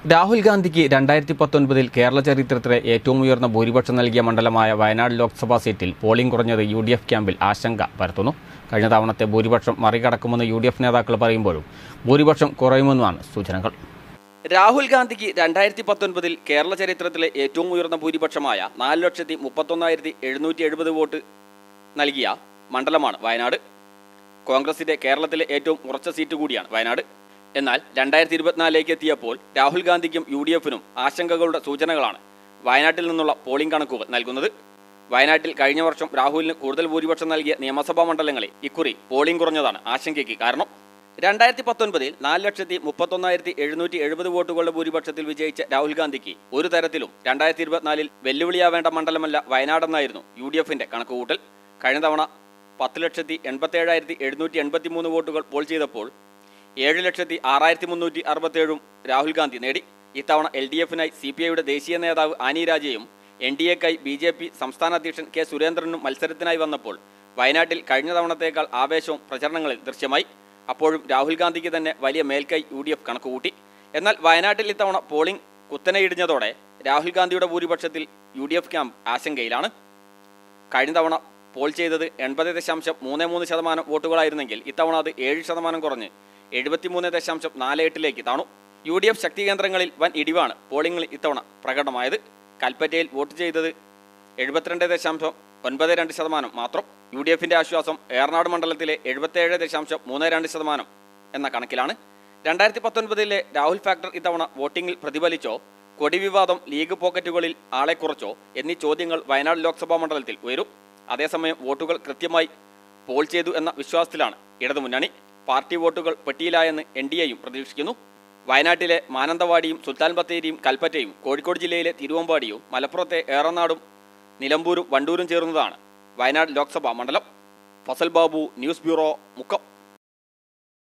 രാഹുൽ ഗാന്ധിക്ക് രണ്ടായിരത്തി പത്തൊൻപതിൽ കേരള ചരിത്രത്തിലെ ഏറ്റവും ഉയർന്ന ഭൂരിപക്ഷം നൽകിയ മണ്ഡലമായ വയനാട് ലോക്സഭാ സീറ്റിൽ പോളിംഗ് കുറഞ്ഞത് യു ഡി എഫ് ക്യാമ്പിൽ ആശങ്ക പരത്തുന്നു കഴിഞ്ഞ തവണത്തെ ഭൂരിപക്ഷം മറികടക്കുമെന്ന് യു ഡി എഫ് നേതാക്കൾ പറയുമ്പോഴും ഭൂരിപക്ഷം കുറയുമെന്നാണ് സൂചനകൾ രാഹുൽ ഗാന്ധിക്ക് രണ്ടായിരത്തി പത്തൊൻപതിൽ കേരള ചരിത്രത്തിലെ ഏറ്റവും ഉയർന്ന ഭൂരിപക്ഷമായ നാല് ലക്ഷത്തി മുപ്പത്തൊന്നായിരത്തി എഴുന്നൂറ്റി എഴുപത് വോട്ട് നൽകിയ മണ്ഡലമാണ് വയനാട് കോൺഗ്രസിന്റെ കേരളത്തിലെ ഏറ്റവും ഉറച്ച സീറ്റ് കൂടിയാണ് വയനാട് എന്നാൽ രണ്ടായിരത്തി ഇരുപത്തിനാലിലേക്ക് എത്തിയപ്പോൾ രാഹുൽ ഗാന്ധിക്കും യു ഡി എഫിനും ആശങ്കകളുടെ സൂചനകളാണ് വയനാട്ടിൽ നിന്നുള്ള പോളിംഗ് കണക്കുകൾ നൽകുന്നത് വയനാട്ടിൽ കഴിഞ്ഞ വർഷം രാഹുലിന് കൂടുതൽ ഭൂരിപക്ഷം നൽകിയ നിയമസഭാ മണ്ഡലങ്ങളിൽ ഇക്കുറി പോളിംഗ് കുറഞ്ഞതാണ് ആശങ്കയ്ക്ക് കാരണം രണ്ടായിരത്തി പത്തൊൻപതിൽ നാല് ലക്ഷത്തി മുപ്പത്തൊന്നായിരത്തി എഴുന്നൂറ്റി എഴുപത് വോട്ടുകളുടെ ഭൂരിപക്ഷത്തിൽ വിജയിച്ച രാഹുൽ ഗാന്ധിക്ക് ഒരു തരത്തിലും രണ്ടായിരത്തി ഇരുപത്തിനാലിൽ വെല്ലുവിളിയാവേണ്ട മണ്ഡലമല്ല വയനാടെന്നായിരുന്നു യു ഡി എഫിന്റെ കണക്കുകൂട്ടൽ കഴിഞ്ഞ തവണ പത്ത് ലക്ഷത്തി എൺപത്തേഴായിരത്തി എഴുന്നൂറ്റി എൺപത്തി മൂന്ന് വോട്ടുകൾ പോൾ ചെയ്തപ്പോൾ ഏഴ് ലക്ഷത്തി ആറായിരത്തി മുന്നൂറ്റി അറുപത്തേഴും രാഹുൽ ഗാന്ധി നേടി ഇത്തവണ എൽ ഡി എഫിനായി സി പി ഐയുടെ ദേശീയ നേതാവ് ആനി രാജയും എൻ ഡി എക്കായി ബി ജെ പി സംസ്ഥാന അധ്യക്ഷൻ കെ സുരേന്ദ്രനും മത്സരത്തിനായി വന്നപ്പോൾ വയനാട്ടിൽ കഴിഞ്ഞ തവണത്തേക്കാൾ ആവേശവും പ്രചരണങ്ങളിൽ ദൃശ്യമായി അപ്പോഴും രാഹുൽ ഗാന്ധിക്ക് തന്നെ വലിയ മേൽക്കൈ യു ഡി എഫ് കണക്കുകൂട്ടി എന്നാൽ വയനാട്ടിൽ ഇത്തവണ പോളിംഗ് കുത്തനെ ഇടിഞ്ഞതോടെ രാഹുൽ ഗാന്ധിയുടെ ഭൂരിപക്ഷത്തിൽ യു ഡി എഫ് ക്യാമ്പ് ആശങ്കയിലാണ് കഴിഞ്ഞ തവണ പോൾ ചെയ്തത് എൺപത് ദശാംശം മൂന്ന് മൂന്ന് ശതമാനം വോട്ടുകളായിരുന്നെങ്കിൽ ഇത്തവണ അത് ഏഴ് ശതമാനം കുറഞ്ഞ് എഴുപത്തിമൂന്ന് ദശാംശം നാല് എട്ടിലേക്ക് താണു യു ഡി എഫ് ശക്തി കേന്ദ്രങ്ങളിൽ വൻ ഇടിവാണ് പോളിംഗിൽ ഇത്തവണ പ്രകടമായത് കൽപ്പറ്റയിൽ വോട്ട് ചെയ്തത് എഴുപത്തിരണ്ട് ദശാംശം ഒൻപത് രണ്ട് ശതമാനം മാത്രം യു ഡി എഫിന്റെ ആശ്വാസം ഏറനാട് മണ്ഡലത്തിലെ എഴുപത്തേഴ് ദശാംശം മൂന്ന് രണ്ട് ശതമാനം എന്ന കണക്കിലാണ് രണ്ടായിരത്തി പത്തൊൻപതിലെ രാഹുൽ ഫാക്ടർ ഇത്തവണ വോട്ടിംഗിൽ പ്രതിഫലിച്ചോ കൊടി വിവാദം ലീഗ് പോക്കറ്റുകളിൽ ആളെ കുറച്ചോ എന്നീ ചോദ്യങ്ങൾ വയനാട് ലോക്സഭാ മണ്ഡലത്തിൽ ഉയരും അതേസമയം വോട്ടുകൾ കൃത്യമായി പോൾ ചെയ്തു എന്ന വിശ്വാസത്തിലാണ് ഇടതുമുന്നണി പാർട്ടി വോട്ടുകൾ പെട്ടിയിലായെന്ന് എൻ ഡി എയും പ്രതീക്ഷിക്കുന്നു വയനാട്ടിലെ മാനന്തവാടിയും സുൽത്താൻ ബത്തേരിയും കൽപ്പറ്റയും കോഴിക്കോട് ജില്ലയിലെ തിരുവമ്പാടിയും മലപ്പുറത്തെ ഏറനാടും നിലമ്പൂരും വണ്ടൂരും ചേർന്നതാണ് വയനാട് ലോക്സഭാ മണ്ഡലം ഫസൽ ബാബു ന്യൂസ് ബ്യൂറോ മുക്കം